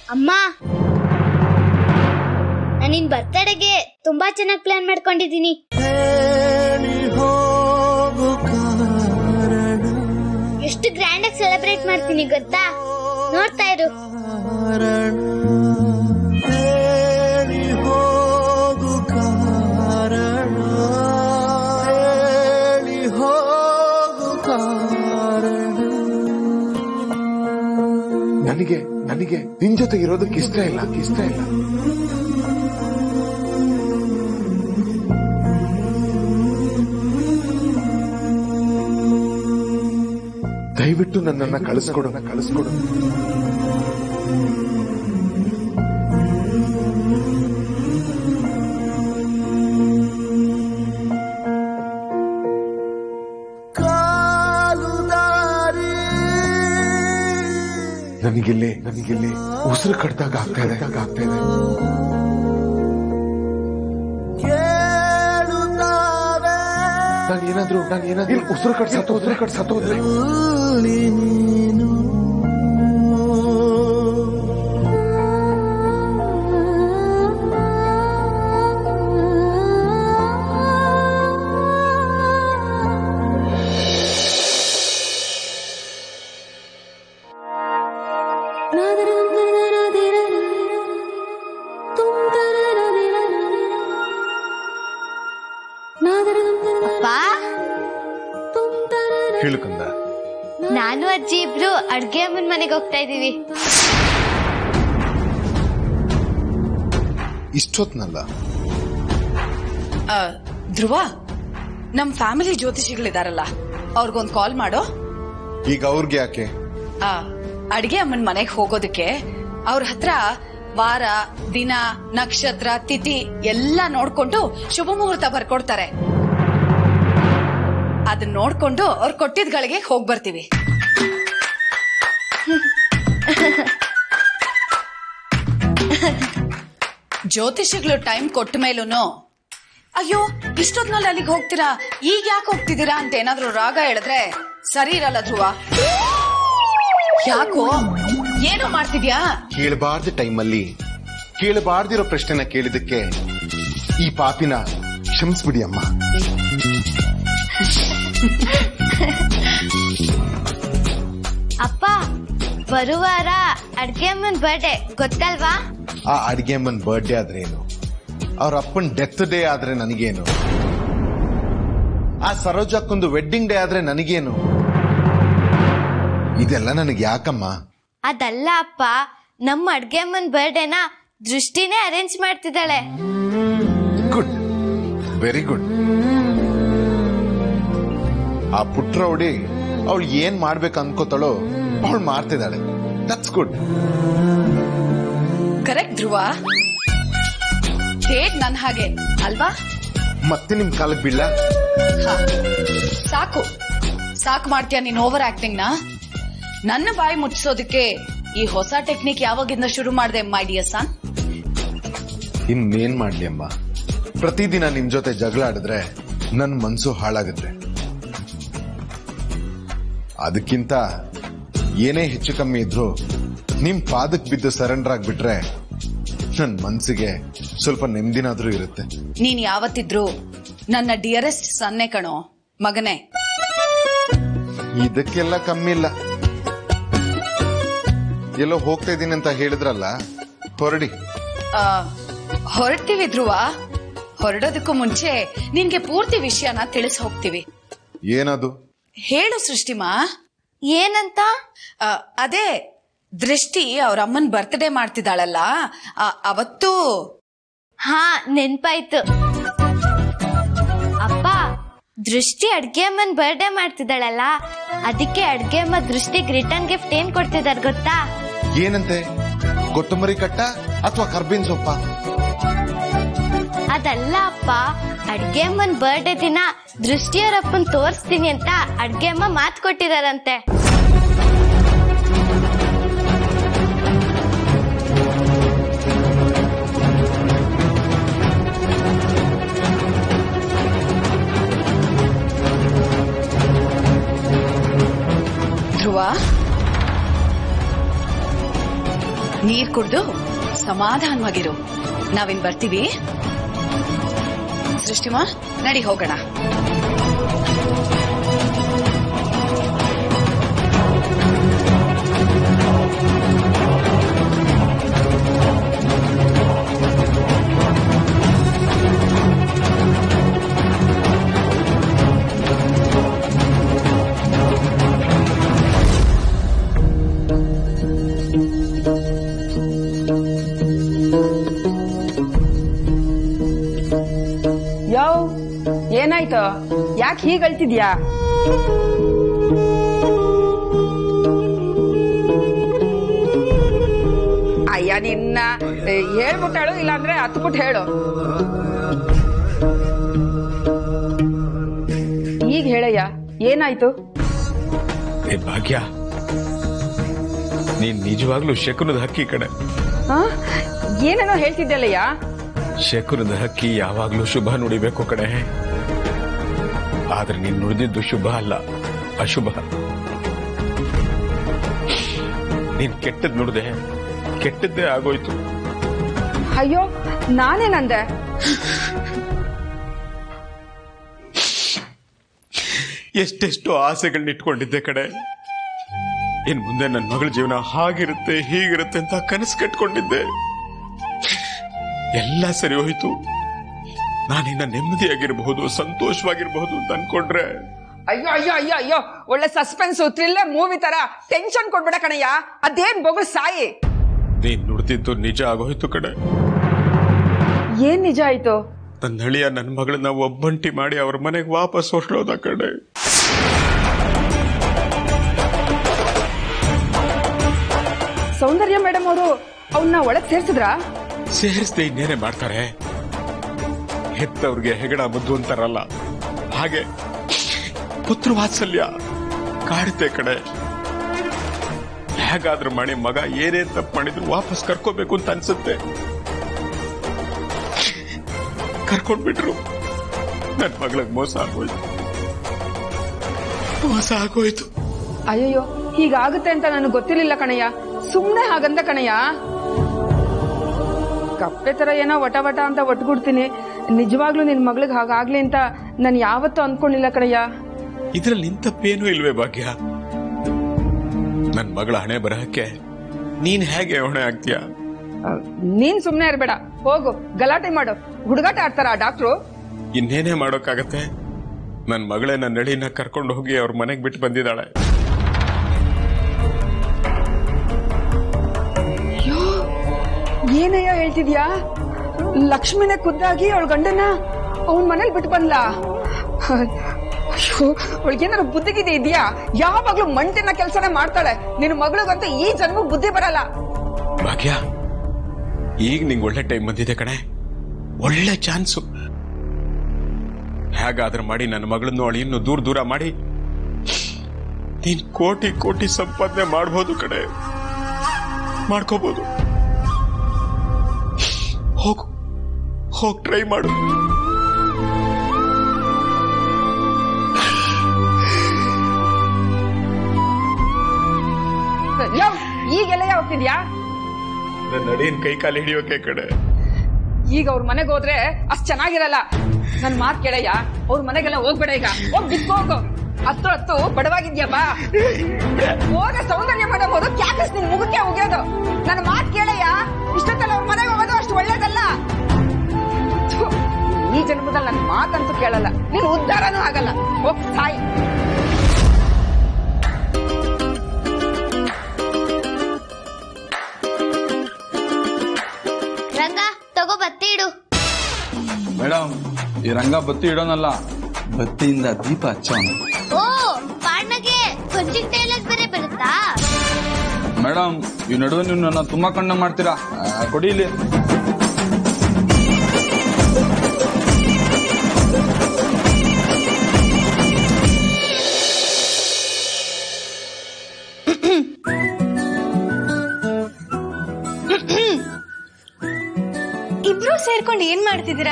ಅಮ್ಮ ನಾನು ನಿನ್ ಬರ್ತಡೆಗೆ ತುಂಬಾ ಚೆನ್ನಾಗಿ ಪ್ಲಾನ್ ಮಾಡ್ಕೊಂಡಿದ್ದೀನಿ ಎಷ್ಟು ಗ್ರ್ಯಾಂಡ್ ಆಗಿ ಸೆಲೆಬ್ರೇಟ್ ಮಾಡ್ತೀನಿ ಗೊತ್ತಾ ನೋಡ್ತಾ ಇರು ನನಗೆ ನನಗೆ ನಿನ್ ಜೊತೆ ಇರೋದಕ್ಕೆ ಇಷ್ಟ ಇಲ್ಲ ಇಷ್ಟ ಇಲ್ಲ ದಯವಿಟ್ಟು ನನ್ನನ್ನ ಕಳಿಸ್ಕೊಡು ಕಳಿಸ್ಕೊಡು ನನಗಿಲ್ಲಿ ನನಗಿಲ್ಲಿ ಉಸಿರು ಕಡ್ದಾಗ ಆಗ್ತಾ ಇದೆ ಆಗ್ತಾ ಇದೆ ನಾನು ಏನಾದ್ರು ನಾನು ಏನಾದ್ರು ಉಸಿರು ಕಟ್ ಸತ್ತೋದ್ರೆ ಕಟ್ ಸತ್ತೋದ್ರೆ ಅಪ್ಪ ಹೇಳು ಕಂದ ನಾನು ಅಜ್ಜಿ ಇಬ್ರು ಅಡ್ಗೆ ಅಮ್ಮನ ಮನೆಗೆ ಹೋಗ್ತಾ ಇದೀವಿ ಇಷ್ಟೊತ್ನಲ್ಲ ಆ, ಧ್ರುವ ನಮ್ ಫ್ಯಾಮಿಲಿ ಜ್ಯೋತಿಷಿಗಳಿದಾರಲ್ಲ ಅವ್ರಿಗೊಂದ್ ಕಾಲ್ ಮಾಡೋ ಈಗ ಅವ್ರಿಗೆ ಯಾಕೆ ಆ, ಅಡ್ಗೆ ಅಮ್ಮನ್ ಮನೆಗ್ ಹೋಗೋದಕ್ಕೆ ಅವ್ರ ಹತ್ರ ವಾರ ದಿನ ನಕ್ಷತ್ರ ತಿಥಿ ಎಲ್ಲ ನೋಡ್ಕೊಂಡು ಶುಭ ಮುಹೂರ್ತ ಬರ್ಕೊಡ್ತಾರೆ ಅದನ್ನ ನೋಡ್ಕೊಂಡು ಅವ್ರು ಕೊಟ್ಟಿದ್ಗಳಿಗೆ ಹೋಗ್ ಬರ್ತೀವಿ ಜ್ಯೋತಿಷಿಗಳು ಟೈಮ್ ಕೊಟ್ಟ ಮೇಲೂನು ಅಯ್ಯೋ ಇಷ್ಟೊತ್ನಲ್ಲಿ ಅಲ್ಲಿಗೆ ಹೋಗ್ತೀರಾ ಈಗ ಯಾಕೆ ಹೋಗ್ತಿದ್ದೀರಾ ಅಂತ ಏನಾದ್ರೂ ರಾಗ ಹೇಳಿದ್ರೆ ಸರಿ ಇರಲ್ಲ ಧ್ರುವ ಯಾಕೋ ಏನೋ ಮಾಡ್ತಿದ್ಯಾ ಕೇಳಬಾರ್ದ ಟೈಮಲ್ಲಿ ಕೇಳಬಾರ್ದಿರೋ ಪ್ರಶ್ನೆನ ಕೇಳಿದಕ್ಕೆ ಈ ಪಾಪಿನ ಕ್ಷಮಿಸ್ಬಿಡಿ ಅಮ್ಮ ಅಪ್ಪ ಬರುವಾರ ಅಡ್ಗೆ ಅಮ್ಮನ್ ಬರ್ಡೇ ಗೊತ್ತಲ್ವಾ ಆ ಅಡಿಗೆ ಅಮ್ಮನ್ ಬರ್ಡೇ ಆದ್ರೆ ಏನು ಅವ್ರ ಅಪ್ಪನ್ ಡೆತ್ ಡೇ ಆದ್ರೆ ನನಗೇನು ಆ ಸರೋಜಕ್ಕೊಂದು ವೆಡ್ಡಿಂಗ್ ಡೇ ಆದ್ರೆ ನನಗೇನು ಇದೆಲ್ಲ ನನಗೆ ಯಾಕಮ್ಮ ಅದಲ್ಲ ಅಪ್ಪ ನಮ್ಮ ಅಡ್ಗೆ ಅಮ್ಮನ್ ಬರ್ಡೇನ ದೃಷ್ಟಿನೇ ಅರೇಂಜ್ ಮಾಡ್ತಿದ್ದಾಳೆ ಗುಡ್ ವೆರಿ ಗುಡ್ ಆ ಪುಟ್ರೌಡಿ ಅವಳು ಏನ್ ಮಾಡ್ಬೇಕು ಅನ್ಕೋತಾಳೋ ಅವಳು ಮಾಡ್ತಿದ್ದಾಳೆ ದಟ್ಸ್ ಗುಡ್ ಕರೆಕ್ಟ್ ಧ್ರುವ ಹೇಗ್ ನನ್ ಹಾಗೆ ಅಲ್ವಾ ಮತ್ತೆ ನಿಮ್ ಕಾಲಕ್ಕೆ ಬೀಳ ಹಾ. ಸಾಕು ಸಾಕು ಮಾಡ್ತೀಯ ನೀನ್ ಓವರ್ ಆಕ್ಟಿಂಗ್ ನ ನನ್ನ ಬಾಯಿ ಮುಚ್ಚಿಸೋದಕ್ಕೆ ಈ ಹೊಸ ಟೆಕ್ನಿಕ್ ಯಾವಾಗಿಂದ ಶುರು ಮಾಡಿದೆ ಮೈ ಡಿಯರ್ ಸನ್ ಇನ್ನೇನ್ ಮಾಡ್ಲಿ ಅಮ್ಮ ಪ್ರತಿದಿನ ನಿಮ್ ಜೊತೆ ಜಗಳ ಆಡಿದ್ರೆ ನನ್ ಮನ್ಸು ಹಾಳಾಗುತ್ತೆ ಅದಕ್ಕಿಂತ ಏನೇ ಹೆಚ್ಚು ಕಮ್ಮಿ ಇದ್ರು ನಿಮ್ ಪಾದಕ್ ಬಿದ್ದು ಸರೆಂಡರ್ ಆಗ್ಬಿಟ್ರೆ ನನ್ ಮನ್ಸಿಗೆ ಸ್ವಲ್ಪ ನೆಮ್ಮದಿನಾದ್ರೂ ಇರುತ್ತೆ ನೀನ್ ಯಾವತ್ತಿದ್ರು ನನ್ನ ಡಿಯರೆಸ್ಟ್ ಸನ್ನೆ ಕಣೋ ಮಗನೇ ಇದಕ್ಕೆಲ್ಲ ಕಮ್ಮಿ ಇಲ್ಲ ಎಲ್ಲೋ ಹೋಗ್ತಾ ಇದೀನಿ ಅಂತ ಹೇಳಿದ್ರಲ್ಲ ಹೊರಡಿ ಆ, ಹೊರಡ್ತೀವಿ ಧ್ರುವ ಹೊರಡೋದಕ್ಕೂ ಮುಂಚೆ ನಿನ್ಗೆ ಪೂರ್ತಿ ವಿಷಯನ ತಿಳಿಸ್ ಹೋಗ್ತೀವಿ ಏನದು ಹೇಳು ಸೃಷ್ಟಿಮಾ ಏನಂತ ಆ, ಅದೇ ದೃಷ್ಟಿ ಅವ್ರ ಅಮ್ಮನ್ ಬರ್ತ್ಡೇ ಮಾಡ್ತಿದ್ದಾಳಲ್ಲ ಆ, ಅವತ್ತು ಹಾ ನೆನ್ಪಾಯ್ತು ಅಪ್ಪ ದೃಷ್ಟಿ ಅಡ್ಗೆ ಅಮ್ಮನ್ ಬರ್ಡೇ ಮಾಡ್ತಿದ್ದಾಳಲ್ಲ ಅದಕ್ಕೆ ಅಡ್ಗೆ ಅಮ್ಮ ದೃಷ್ಟಿಗ್ ರಿಟರ್ನ್ ಗಿಫ್ಟ್ ಏನ್ ಕೊಡ್ತಿದಾರ್ ಗೊತ್ತಾ ಏನಂತೆ ಕೊತ್ತಂಬರಿ ಕಟ್ಟ ಅಥವಾ ಕರ್ಬೇವಿನ ಸೊಪ್ಪ ಅದಲ್ಲ ಅಪ್ಪ ಅಡ್ಗೆ ಅಮ್ಮನ್ ಬರ್ಡೇ ದಿನ ದೃಷ್ಟಿಯವರಪ್ಪನ್ ತೋರಿಸ್ತೀನಿ ಅಂತ ಅಡ್ಗೆ ಅಮ್ಮ ಮಾತ್ ಕೊಟ್ಟಿದಾರಂತೆ ಧ್ರುವ ನೀರ್ ಕುಡ್ದು ಸಮಾಧಾನವಾಗಿರು ನಾವಿನ್ ಬರ್ತೀವಿ ಸೃಷ್ಟಿಮಾ ನಡಿ ಹೋಗೋಣ ಯೋ ಏನಾಯ್ತು ಯಾಕೆ ಹೀಗ್ ಅಳ್ತಿದ್ಯಾ ಅಯ್ಯ ನಿನ್ನ ಏ, ಹೇಳ್ಬಿಟ್ಟಾಳು ಇಲ್ಲಾಂದ್ರೆ ಹತ್ಬಿಟ್ಟು ಹೇಳು ಈಗ ಹೇಳಯ್ಯ ಏನಾಯ್ತು ಏ ಭಾಗ್ಯ ನೀನ್ ನಿಜವಾಗ್ಲೂ ಶಕುನದ ಹಕ್ಕಿ ಕಡೆ ಆ? ಏನೇನೋ ಹೇಳ್ತಿದ್ದಲ್ಲಯ್ಯ ಶಕುನದ ಹಕ್ಕಿ ಯಾವಾಗ್ಲೂ ಶುಭ ನುಡಿಬೇಕು ಕಡೆ ಆದ್ರೆ ನೀನ್ ನುಡಿದಿದ್ದು ಶುಭ ಅಲ್ಲ ಅಶುಭ ನೀನ್ ಕೆಟ್ಟದ್ ನುಡ್ದೆ ಕೆಟ್ಟದ್ದೇ ಆಗೋಯ್ತು ಅಯ್ಯೋ ನಾನೇನಂದೆ ಎಷ್ಟೆಷ್ಟು ಆಸೆಗಳನ್ನ ಇಟ್ಕೊಂಡಿದ್ದೆ ಕಡೆ ಇನ್ ಮುಂದೆ ನನ್ನ ಮಗಳ ಜೀವನ ಹಾಗಿರುತ್ತೆ ಹೀಗಿರುತ್ತೆ ಅಂತ ಕನಸು ಕಟ್ಕೊಂಡಿದ್ದೆ ಎಲ್ಲ ಸರಿ ಹೋಯ್ತು ನಾನಿನ್ನ ನೆಮ್ಮದಿಯಾಗಿರಬಹುದು ಸಂತೋಷವಾಗಿರಬಹುದು ಅಂತ ಅನ್ಕೊಂಡ್ರೆ ಅಯ್ಯೋ ಅಯ್ಯೋ ಅಯ್ಯೋ ಅಯ್ಯೋ ಒಳ್ಳೆ ಸಸ್ಪೆನ್ಸ್ ಥ್ರಿಲ್ಲರ್ ಮೂವಿ ತರ ಟೆನ್ಷನ್ ಕೊಡ್ಬೇಡ ಕಣಯ್ಯ ಅದೇನ್ ಬೊಗಳು ಸಾಯಿ ನೀನ್ ನುಡ್ದಿದ್ದು ನಿಜ ಆಗೋಯ್ತು ಕಡೆ ಏನ್ ನಿಜ ಆಯ್ತು ನನ್ನ ಹಳಿಯ ನನ್ನ ಮಗಳನ್ನ ಒಬ್ಬಂಟಿ ಮಾಡಿ ಅವ್ರ ಮನೆಗೆ ವಾಪಸ್ ಹೊರಡೋದ ಕಡೆ ಸೌಂದರ್ಯ ಮೇಡಮ್ ಅವರು ಅವನ್ನ ಒಳಗ್ ಸೇರ್ಸಿದ್ರಾ ಸೇರಿಸದೆ ಇನ್ನೇನೆ ಮಾಡ್ತಾರೆ ಹೆತ್ತವ್ರಿಗೆ ಹೆಗಡ ಮುದ್ದು ಅಂತಾರಲ್ಲ ಹಾಗೆ ಪುತ್ರ ವಾತ್ಸಲ್ಯ ಕಾಡುತ್ತೆ ಕಡೆ ಹೇಗಾದ್ರೂ ಮಾಡಿ ಮಗ ಏನೇನ್ ತಪ್ಪು ಮಾಡಿದ್ರು ವಾಪಸ್ ಕರ್ಕೋಬೇಕು ಅಂತ ಅನ್ಸುತ್ತೆ ಕರ್ಕೊಂಡ್ಬಿಟ್ರು ನನ್ ಮಗಳಿಗೆ ಮೋಸ ಆಗೋಯ್ತು ಮೋಸ ಆಗೋಯ್ತು ಅಯ್ಯಯ್ಯೋ ಹೀಗಾಗುತ್ತೆ ಅಂತ ನನಗೆ ಗೊತ್ತಿರ್ಲಿಲ್ಲ ಕಣಯ್ಯ ಸುಮ್ನೆ ಹಾಗಂದ ಕಣಯ್ಯ ಕಪ್ಪೆ ತರ ಏನೋ ವಟ ವಟ ಅಂತ ಒಟ್ಗುಡ್ತೀನಿ ನಿಜವಾಗ್ಲೂ ನಿನ್ ಮಗಳಿಗೆ ಹಾಗಾಗ್ಲಿ ಅಂತ ನಾನು ಯಾವತ್ತೂ ಅನ್ಕೊಂಡಿಲ್ಲ ಕಣಯ್ಯ ಇದ್ರಲ್ಲಿ ನಿಂತಪ್ಪೇನೂ ಇಲ್ವೇ ಭಾಗ್ಯ ನನ್ ಮಗಳ ಹಣೆ ಬರಹಕ್ಕೆ ನೀನ್ ಹೇಗೆ ಹೊಣೆ ಆಗ್ತೀಯಾ ಆ, ನೀನ್ ಸುಮ್ನೆ ಇರ್ಬೇಡ ಹೋಗು ಗಲಾಟೆ ಮಾಡು ಹುಡುಗಾಟ ಆಡ್ತಾರ ಡಾಕ್ಟ್ರು ಇನ್ನೇನೇ ಮಾಡೋಕ್ಕಾಗತ್ತೆ ನನ್ ಮಗಳೇ ನನ್ನ ನಳಿನ ಕರ್ಕೊಂಡು ಹೋಗಿ ಅವ್ರ ಮನೆಗೆ ಬಿಟ್ಟು ಬಂದಿದ್ದಾಳೆ ಏನಯ್ಯ ಹೇಳ್ತಿದ್ಯಾ ಲಕ್ಷ್ಮಿನೇ ಖುದ್ದಾಗಿ ಅವಳ ಗಂಡನ ಅವನ್ ಮನೇಲಿ ಬಿಟ್ಟು ಬಂದ್ಲ ಅಯ್ಯೋ ಅವಳಿಗೇನಾದ್ರು ಬುದ್ಧಿಗಿದೆ ಇದೆಯಾ ಯಾವಾಗ್ಲೂ ಮಂಟಿನ ಕೆಲಸನೇ ಮಾಡ್ತಾಳೆ ನಿನ್ನ ಮಗಳಿಗಂತೂ ಈ ಜನ್ಮ ಬುದ್ಧಿ ಬರಲ್ಲ ಭಾಗ್ಯ ಈಗ ನಿಂಗೆ ಒಳ್ಳೆ ಟೈಮ್ ಬಂದಿದೆ ಕಣೆ ಒಳ್ಳೆ ಚಾನ್ಸು ಹೇಗಾದ್ರೂ ಮಾಡಿ ನನ್ನ ಮಗಳನ್ನು ಅಳಿಯನ್ನು ದೂರ ದೂರ ಮಾಡಿ ನೀನ್ ಕೋಟಿ ಕೋಟಿ ಸಂಪಾದನೆ ಮಾಡ್ಬೋದು ಕಡೆ ಮಾಡ್ಕೋಬಹುದು ಹೋಗು ಹೋಗ್ ಟ್ರೈ ಮಾಡು ಯಾವ ಈಗೆಲ್ಲ ಹೋಗ್ತಿದ್ಯಾ ನನ್ನ ನಡಿಯನ್ ಕೈ ಕಾಲು ಹಿಡಿಯೋಕೆ ಕಡೆ ಈಗ ಅವ್ರ ಮನೆಗೆ ಹೋದ್ರೆ ಅಷ್ಟ್ ಚೆನ್ನಾಗಿರಲ್ಲ ನನ್ ಮಾತ್ ಕೇಳಯ್ಯ ಅವ್ರ ಮನೆಗೆಲ್ಲ ಹೋಗ್ಬೇಡ ಈಗ ಹೋಗ್ ಬಿಟ್ಟು ಹೋಗು ಹತ್ತು ಹತ್ತು ಬಡವಾಗಿದ್ಯಾ ಬಾ ಹೋಗ ಸೌಂದರ್ಯ ಮೇಡಮ್ ಅವರು ಕ್ಯಾಕಸ್ ನಿನ್ ಮುಗಕ್ಕೆ ಹೋಗ್ಯೋದು ನನ್ನ ಮಾತ್ ಕೇಳಯ್ಯ ಇಷ್ಟೊತ್ತಲ್ಲ ಅವ್ರ ಮನೆಗೆ ಹೋಗೋದು ಅಷ್ಟು ಒಳ್ಳೇದಲ್ಲ ಥು, ಈ ಜನ್ಮದಲ್ಲಿ ನನ್ನ ಮಾತಂತೂ ಕೇಳಲ್ಲ ನೀನ್ ಉದ್ಧಾರನೂ ಆಗಲ್ಲ ಹೋಗ್ ಸಾಯಿ ರಂಗ ತಗೋ ಬತ್ತಿ ಇಡು ಮೇಡಮ್ ಈ ರಂಗ ಬತ್ತಿ ಇಡೋನಲ್ಲ ಬತ್ತಿಯಿಂದ ದೀಪ ಹಚ್ಚೋನು ಓ ಬಾಣ್ಣಗೆ ಕೊಂಚಿನ ಟೈಲರ್ ಬೇರೆ ಬರುತ್ತಾ ಮೇಡಮ್ ಈ ನಡುವೆ ನೀವು ನನ್ನ ತುಂಬಾ ಕಣ್ಣ ಮಾಡ್ತೀರಾ ಆ, ಕೊಡಿ ಇಲ್ಲಿ ಇಬ್ರು ಸೇರ್ಕೊಂಡು ಏನ್ ಮಾಡ್ತಿದ್ದೀರಾ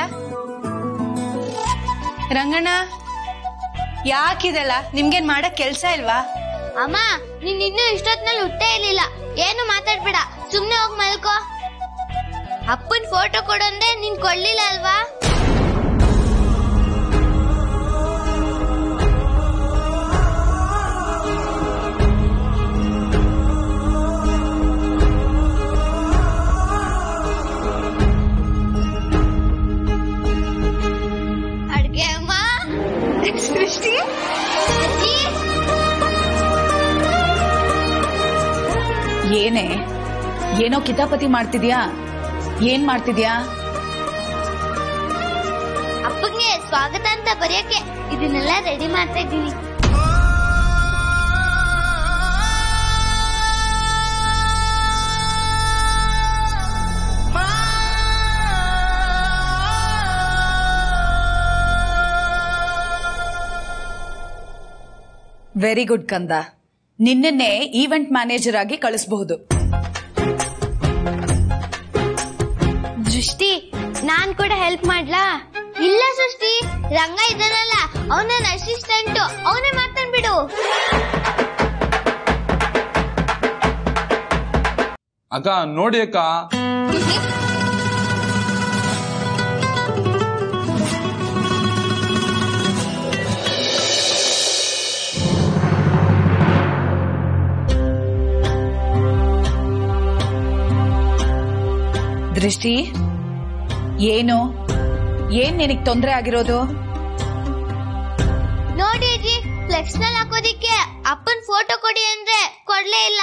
ರಂಗಣ್ಣ ಯಾಕಿದೆಲ್ಲ ನಿಮ್ಗೇನ್ ಮಾಡಕ್ ಕೆಲ್ಸ ಇಲ್ವಾ ಅಮ್ಮ ನೀನ್ ಇನ್ನೂ ಇಷ್ಟೊತ್ನಲ್ಲಿ ಹುಟ್ಟೇ ಇರ್ಲಿಲ್ಲ ಏನು ಮಾತಾಡ್ಬೇಡ ಸುಮ್ನೆ ಹೋಗ್ ಮಲ್ಕೋ ಅಪ್ಪನ್ ಫೋಟೋ ಕೊಡಂದ್ರೆ ನೀನ್ ಕೊಡ್ಲಿಲ್ಲ ಅಲ್ವಾ ಅಡ್ಗೆ ಅಮ್ಮ ಸೃಷ್ಟಿ ಅಜ್ಜಿ ಏನೇ ಏನೋ ಕಿತಾಪತಿ ಮಾಡ್ತಿದ್ಯಾ ಏನ್ ಮಾಡ್ತಿದ್ಯಾ ಅಪ್ಪಗೆ ಸ್ವಾಗತ ಅಂತ ಬರೆಯಕ್ಕೆ ಇದನ್ನೆಲ್ಲ ರೆಡಿ ಮಾಡ್ತಾ ಇದ್ದೀನಿ ವೆರಿ ಗುಡ್ ಕಂದ ನಿನ್ನೆ ಈವೆಂಟ್ ಮ್ಯಾನೇಜರ್ ಆಗಿ ಕಳಿಸಬಹುದು ದೃಷ್ಟಿ ನಾನ್ ಕೂಡ ಹೆಲ್ಪ್ ಮಾಡ್ಲಾ ಇಲ್ಲ ಸೃಷ್ಟಿ ರಂಗ ಇದ್ದಾನಲ್ಲ ಅವನ ಅಸಿಸ್ಟೆಂಟ್ ಅವನೇ ಮಾಡ್ತಾನ್ ಬಿಡು ಅಕ್ಕ ನೋಡಿ ಅಕ್ಕ ದೃಷ್ಟಿ ಏನು ಏನ್ ನಿನಗ್ ತೊಂದರೆ ಆಗಿರೋದು ನೋಡಿ ಅಜ್ಜಿ ಫ್ಲೆಕ್ಸ್ ನಲ್ಲಿ ಹಾಕೋದಿಕ್ಕೆ ಅಪ್ಪನ್ ಫೋಟೋ ಕೊಡಿ ಅಂದ್ರೆ ಕೊಡ್ಲೇ ಇಲ್ಲ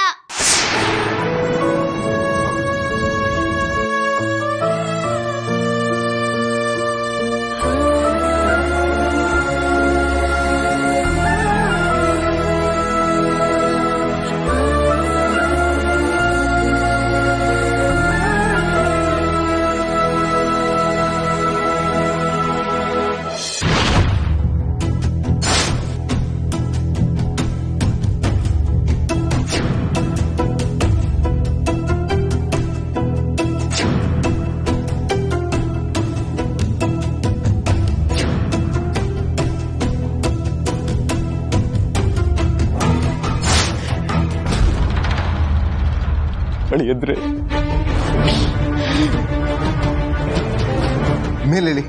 ಅಳಿಯಂದ್ರೆ ಮೇಲೇಳಿ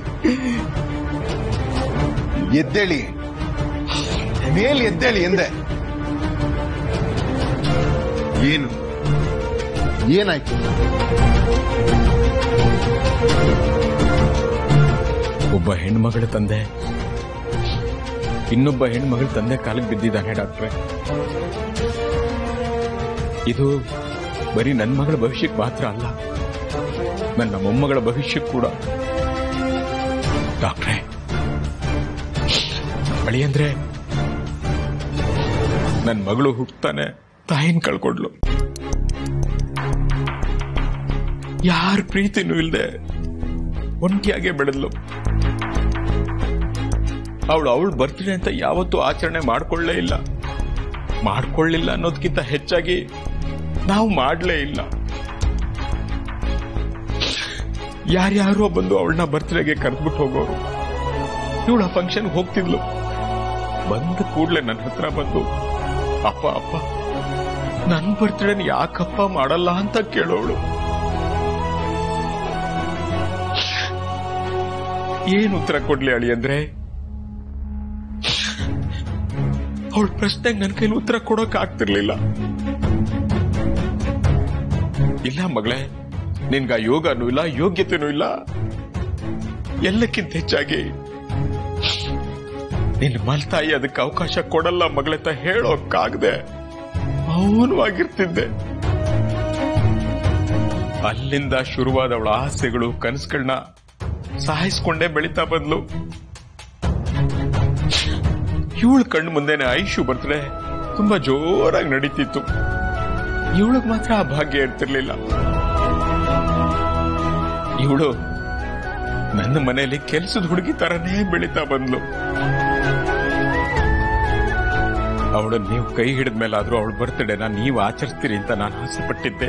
ಎದ್ದೇಳಿ ಮೇಲ್ ಎದ್ದೇಳಿ ಎಂದೆ ಏನು ಏನಾಯ್ತು ಒಬ್ಬ ಹೆಣ್ಮಗಳ ತಂದೆ ಇನ್ನೊಬ್ಬ ಹೆಣ್ಮಗಳ ತಂದೆ ಕಾಲಿಗೆ ಬಿದ್ದಿದ್ದಾನೆ ಡಾಕ್ಟ್ರೆ ಇದು ಬರೀ ನನ್ನ ಮಗಳ ಭವಿಷ್ಯಕ್ಕೆ ಮಾತ್ರ ಅಲ್ಲ ನನ್ನ ಮೊಮ್ಮಗಳ ಭವಿಷ್ಯಕ್ಕೆ ಕೂಡ ಡಾಕ್ಟ್ರೆ ಬಳಿ ಅಂದ್ರೆ ನನ್ನ ಮಗಳು ಹುಟ್ತಾನೆ ತಾಯಿನ ಕಳ್ಕೊಡ್ಲು ಯಾರ ಪ್ರೀತಿನೂ ಇಲ್ದೆ ಒಂಟಿಯಾಗೆ ಬೆಳೆದ್ಲು ಅವಳು ಅವಳು ಬರ್ತ್ಡೇ ಅಂತ ಯಾವತ್ತೂ ಆಚರಣೆ ಮಾಡ್ಕೊಳ್ಳೇ ಇಲ್ಲ ಮಾಡ್ಕೊಳ್ಳಿಲ್ಲ ಅನ್ನೋದಕ್ಕಿಂತ ಹೆಚ್ಚಾಗಿ ನಾವು ಮಾಡ್ಲೇ ಇಲ್ಲ ಯಾರ್ಯಾರೋ ಬಂದು ಅವಳನ್ನ ಬರ್ತ್ಡೇಗೆ ಕರೆದ್ಬಿಟ್ಟು ಹೋಗೋರು ಇವಳು ಆ ಫಂಕ್ಷನ್ ಹೋಗ್ತಿದ್ಲು ಬಂದ ಕೂಡ್ಲೆ ನನ್ನ ಹತ್ರ ಬಂದು ಅಪ್ಪ ಅಪ್ಪ ನನ್ ಬರ್ತ್ಡೇನ ಯಾಕಪ್ಪ ಮಾಡಲ್ಲ ಅಂತ ಕೇಳೋಳು ಏನ್ ಉತ್ತರ ಕೊಡ್ಲಿ ಅಳಿ ಅಂದ್ರೆ ಅವಳ ಪ್ರಶ್ನೆಗೆ ನನ್ನ ಕೈಲಿ ಉತ್ತರ ಕೊಡೋಕ್ ಆಗ್ತಿರ್ಲಿಲ್ಲ ಇಲ್ಲ ಮಗಳೇ ನಿನ್ಗ ಯೋಗನೂ ಇಲ್ಲ ಯೋಗ್ಯತೆನೂ ಇಲ್ಲ ಎಲ್ಲಕ್ಕಿಂತ ಹೆಚ್ಚಾಗಿ ನಿನ್ನ ಮಲ್ತಾಯಿ ಅದಕ್ಕೆ ಅವಕಾಶ ಕೊಡಲ್ಲ ಮಗಳತ್ತ ಹೇಳೋಕ್ಕಾಗದೆ ಮೌನವಾಗಿರ್ತಿದ್ದೆ ಅಲ್ಲಿಂದ ಶುರುವಾದ ಅವಳ ಆಸೆಗಳು ಕನಸುಗಳನ್ನ ಸಾಯಿಸ್ಕೊಂಡೇ ಬೆಳೀತಾ ಬಂದ್ಲು ಇವಳ ಕಣ್ಣು ಮುಂದೆನೆ ಐಶು ಬರ್ತ್ಡೇ ತುಂಬಾ ಜೋರಾಗಿ ನಡೀತಿತ್ತು ಇವಳಿಗೆ ಮಾತ್ರ ಆ ಭಾಗ್ಯ ಇರ್ತಿರ್ಲಿಲ್ಲ ಇವಳು ನನ್ನ ಮನೆಯಲ್ಲಿ ಕೆಲಸದ ಹುಡುಗಿ ತರನೇ ಬೆಳೀತಾ ಬಂದ್ಲು ಅವಳನ್ನ ನೀವು ಕೈ ಹಿಡಿದ ಮೇಲಾದ್ರೂ ಅವಳ ಬರ್ತ್ಡೇನ ನೀವು ಆಚರಿಸ್ತೀರಿ ಅಂತ ನಾನು ಆಸೆ ಪಟ್ಟಿದ್ದೆ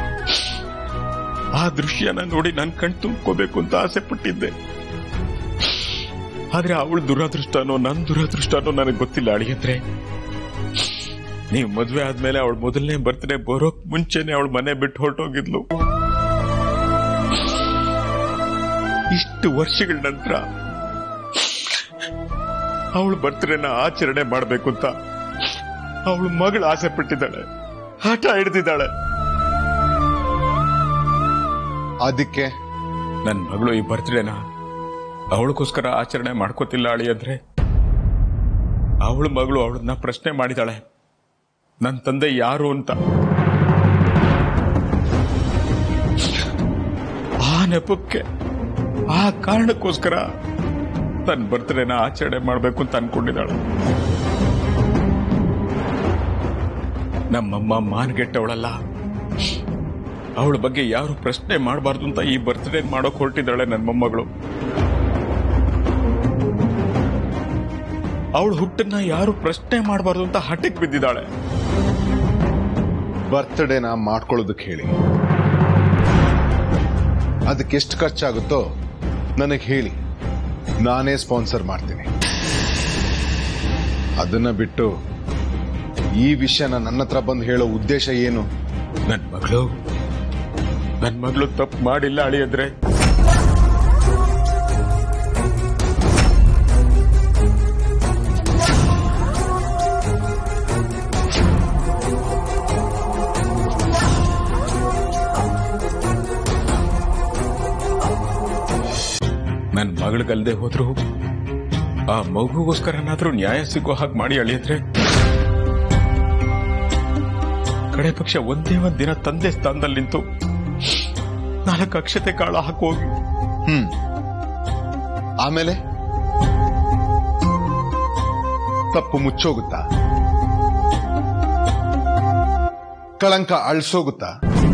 ಆ ದೃಶ್ಯನ ನೋಡಿ ನಾನು ಕಣ್ ತುಂಬ್ಕೋಬೇಕು ಅಂತ ಆಸೆ ಪಟ್ಟಿದ್ದೆ ಆದ್ರೆ ಅವಳ ದುರದೃಷ್ಟನೋ ನನ್ನ ದುರದೃಷ್ಟನೋ ನನಗೆ ಗೊತ್ತಿಲ್ಲ ಅಳಿಯಂದ್ರೆ ನೀವು ಮದ್ವೆ ಆದ್ಮೇಲೆ ಅವಳ ಮೊದಲನೇ ಬರ್ತ್ಡೇ ಬರೋಕ್ ಮುಂಚೆನೆ ಅವಳ ಮನೆ ಬಿಟ್ಟು ಹೊರಟೋಗಿದ್ಲು ಇಷ್ಟು ವರ್ಷಗಳ ನಂತರ ಅವಳ ಬರ್ತ್ಡೇನ ಆಚರಣೆ ಮಾಡ್ಬೇಕು ಅಂತ ಅವಳ ಮಗಳು ಆಸೆ ಪಟ್ಟಿದ್ದಾಳೆ ಆಟ ಹಿಡ್ದಿದ್ದಾಳೆ ಅದಕ್ಕೆ ನನ್ನ ಮಗಳು ಈ ಬರ್ತ್ಡೇನ ಅವಳಕ್ಕೋಸ್ಕರ ಆಚರಣೆ ಮಾಡ್ಕೋತಿಲ್ಲ ಅಳಿ ಅಂದ್ರೆ ಅವಳ ಮಗಳು ಅವಳನ್ನ ಪ್ರಶ್ನೆ ಮಾಡಿದಾಳೆ ನನ್ನ ತಂದೆ ಯಾರು ಅಂತ ಆ ನೆಪಕ್ಕೆ ಆ ಕಾರಣಕ್ಕೋಸ್ಕರ ತನ್ನ ಬರ್ತ್ಡೇನ ಆಚರಣೆ ಮಾಡ್ಬೇಕು ಅಂತ ಅನ್ಕೊಂಡಿದ್ದಾಳೆ ನಮ್ಮಮ್ಮ ಮಾನ್ಗೆಟ್ಟವಳಲ್ಲ ಅವಳ ಬಗ್ಗೆ ಯಾರು ಪ್ರಶ್ನೆ ಮಾಡಬಾರ್ದು ಅಂತ ಈ ಬರ್ತ್ಡೇ ಮಾಡೋಕ್ ಹೊರಟಿದ್ದಾಳೆ ನನ್ನ ಮೊಮ್ಮಗಳು ಅವಳ ಹುಟ್ಟನ್ನ ಯಾರು ಪ್ರಶ್ನೆ ಮಾಡಬಾರ್ದು ಅಂತ ಹಠಕ್ಕೆ ಬಿದ್ದಿದ್ದಾಳೆ ಬರ್ತ್ಡೇನ ಮಾಡ್ಕೊಳ್ಳೋದಕ್ಕೆ ಹೇಳಿ ಅದಕ್ಕೆ ಎಷ್ಟು ಖರ್ಚಾಗುತ್ತೋ ನನಗೆ ಹೇಳಿ ನಾನೇ ಸ್ಪಾನ್ಸರ್ ಮಾಡ್ತೀನಿ ಅದನ್ನ ಬಿಟ್ಟು ಈ ವಿಷಯನ ನನ್ನ ಹತ್ರ ಬಂದು ಹೇಳೋ ಉದ್ದೇಶ ಏನು ನನ್ನ ಮಗಳು ನನ್ನ ಮಗಳು ತಪ್ಪು ಮಾಡಿಲ್ಲ ಅಳಿಯದ್ರೆ ನನ್ನ ಮಗಳಿಗಲ್ದೆ ಹೋದ್ರು ಆ ಮಗುಗೋಸ್ಕರನಾದ್ರೂ ನ್ಯಾಯ ಸಿಗೋ ಹಾಗೆ ಮಾಡಿ ಅಳಿಯದ್ರೆ ಕಡೆ ಪಕ್ಷ ಒಂದೇ ಒಂದ್ ದಿನ ತಂದೆ ಸ್ಥಾನದಲ್ಲಿ ನಿಂತು ನಾಲ್ಕು ಅಕ್ಷತೆ ಕಾಳ ಹಾಕೋಗಿ ಹ್ಮ್ ಆಮೇಲೆ ತಪ್ಪು ಮುಚ್ಚೋಗುತ್ತಾ ಕಳಂಕ ಅಳ್ಸೋಗುತ್ತಾ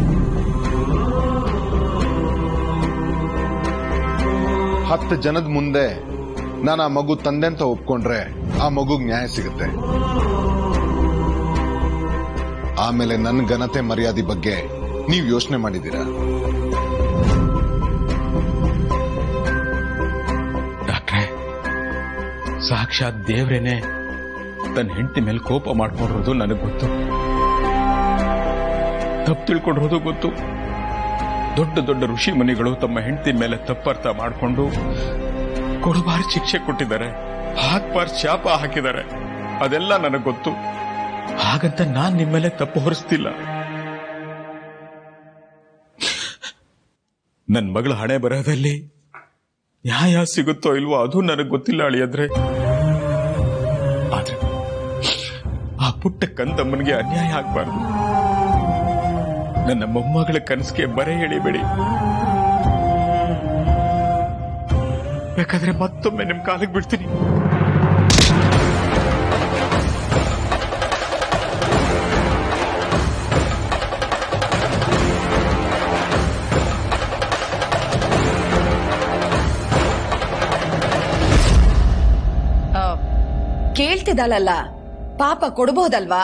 ಹತ್ತು ಜನದ ಮುಂದೆ ನಾನು ಆ ಮಗು ತಂದೆ ಅಂತ ಒಪ್ಕೊಂಡ್ರೆ ಆ ಮಗುಗ್ ನ್ಯಾಯ ಸಿಗುತ್ತೆ ಆಮೇಲೆ ನನ್ನ ಘನತೆ ಮರ್ಯಾದೆ ಬಗ್ಗೆ ನೀವು ಯೋಚನೆ ಮಾಡಿದ್ದೀರಾ ಡಾಕ್ಟ್ರೆ ಸಾಕ್ಷಾತ್ ದೇವ್ರೇನೆ ತನ್ನ ಹೆಂಡತಿ ಮೇಲೆ ಕೋಪ ಮಾಡ್ಕೊಂಡಿರೋದು ನನಗೆ ಗೊತ್ತು ತಪ್ಪು ತಿಳ್ಕೊಂಡಿರೋದು ಗೊತ್ತು ದೊಡ್ಡ ದೊಡ್ಡ ಋಷಿ ಮುನಿಗಳು ತಮ್ಮ ಹೆಂಡತಿ ಮೇಲೆ ತಪ್ಪರ್ಥ ಮಾಡಿಕೊಂಡು ಕೊಡಬಾರ ಶಿಕ್ಷೆ ಕೊಟ್ಟಿದ್ದಾರೆ ಹಾಕ್ಬಾರ್ ಶಾಪ ಹಾಕಿದ್ದಾರೆ ಅದೆಲ್ಲ ನನಗೆ ಗೊತ್ತು ಹಾಗಂತ ನಾನ್ ನಿಮ್ಮ ಮೇಲೆ ತಪ್ಪು ಹೊರಿಸ್ತಿಲ್ಲ ನನ್ನ ಮಗಳ ಹಣೆ ಬರಹದಲ್ಲಿ ನ್ಯಾಯ ಸಿಗುತ್ತೋ ಇಲ್ವೋ ಅದು ನನಗೆ ಗೊತ್ತಿಲ್ಲ ಅಳಿಯದ್ರೆ ಆದ್ರೆ ಆ ಪುಟ್ಟ ಕಂದಮ್ಮನಿಗೆ ಅನ್ಯಾಯ ಆಗ್ಬಾರ್ದು ನನ್ನ ಮೊಮ್ಮಗಳ ಕನಸಿಗೆ ಬರೆ ಎಳಿಬೇಡಿ ಬೇಕಾದ್ರೆ ಮತ್ತೊಮ್ಮೆ ನಿಮ್ ಕಾಲಿಗೆ ಬಿಡ್ತೀನಿ ಆ, ಕೇಳ್ತಿದ್ದಾಳಲ್ಲ ಪಾಪ ಕೊಡ್ಬೋದಲ್ವಾ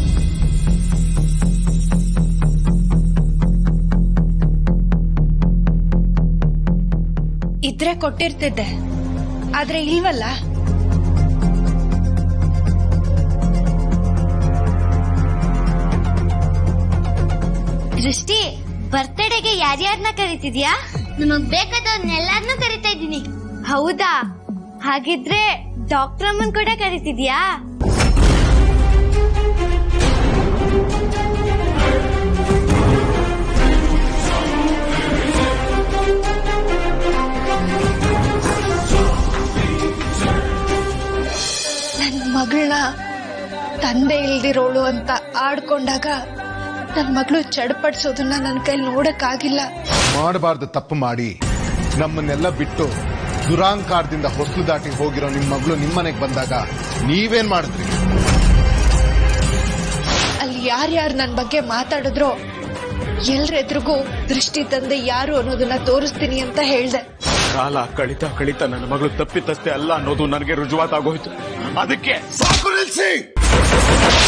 ಇದ್ರೆ ಕೊಟ್ಟಿರ್ತಿದ್ದೆ ಆದ್ರೆ ಇಲ್ವಲ್ಲ ದೃಷ್ಟಿ ಬರ್ತ್ಡೇಗೆ ಯಾರ್ಯಾರನ್ನ ಕರಿತಿದ್ಯಾ ನಮಗ್ ಬೇಕಾದವ್ರನ್ನೆಲ್ಲಾರ್ನೂ ಕರಿತಾ ಇದ್ದೀನಿ ಹೌದಾ ಹಾಗಿದ್ರೆ ಡಾಕ್ಟರ್ ಅಮ್ಮನ್ ಕೂಡ ಕರಿತಿದ್ಯಾ ನನ್ ಮಗಳನ್ನ ತಂದೆ ಇಲ್ದಿರೋಳು ಅಂತ ಆಡ್ಕೊಂಡಾಗ ನನ್ ಮಗಳು ಚಡ್ಪಡ್ಸೋದನ್ನ ನನ್ ಕೈಲಿ ನೋಡಕ್ಕಾಗಿಲ್ಲ ಮಾಡಬಾರ್ದು ತಪ್ಪು ಮಾಡಿ ನಮ್ಮನ್ನೆಲ್ಲ ಬಿಟ್ಟು ದುರಾಂಕಾರದಿಂದ ಹೊಸಲು ದಾಟಿ ಹೋಗಿರೋ ನಿಮ್ಮ ಮಗಳು ನಿಮ್ಮನೆಗೆ ಬಂದಾಗ ನೀವೇನ್ ಮಾಡಿದ್ರಿ ಅಲ್ಲಿ ಯಾರ್ಯಾರು ನನ್ ಬಗ್ಗೆ ಮಾತಾಡಿದ್ರೋ ಎಲ್ರೆದ್ರಿಗೂ ದೃಷ್ಟಿ ತಂದೆ ಯಾರು ಅನ್ನೋದನ್ನ ತೋರಿಸ್ತೀನಿ ಅಂತ ಹೇಳ್ದೆ ಕಾಲ ಕಳಿತಾ ಕಳಿತಾ ನನ್ನ ಮಗಳು ತಪ್ಪಿತಸ್ಥೆ ಅಲ್ಲ ಅನ್ನೋದು ನನಗೆ ರುಜುವಾತಾಗೋಯ್ತು ಅದಕ್ಕೆ ಸಾಕು ನಿಲ್ಸಿ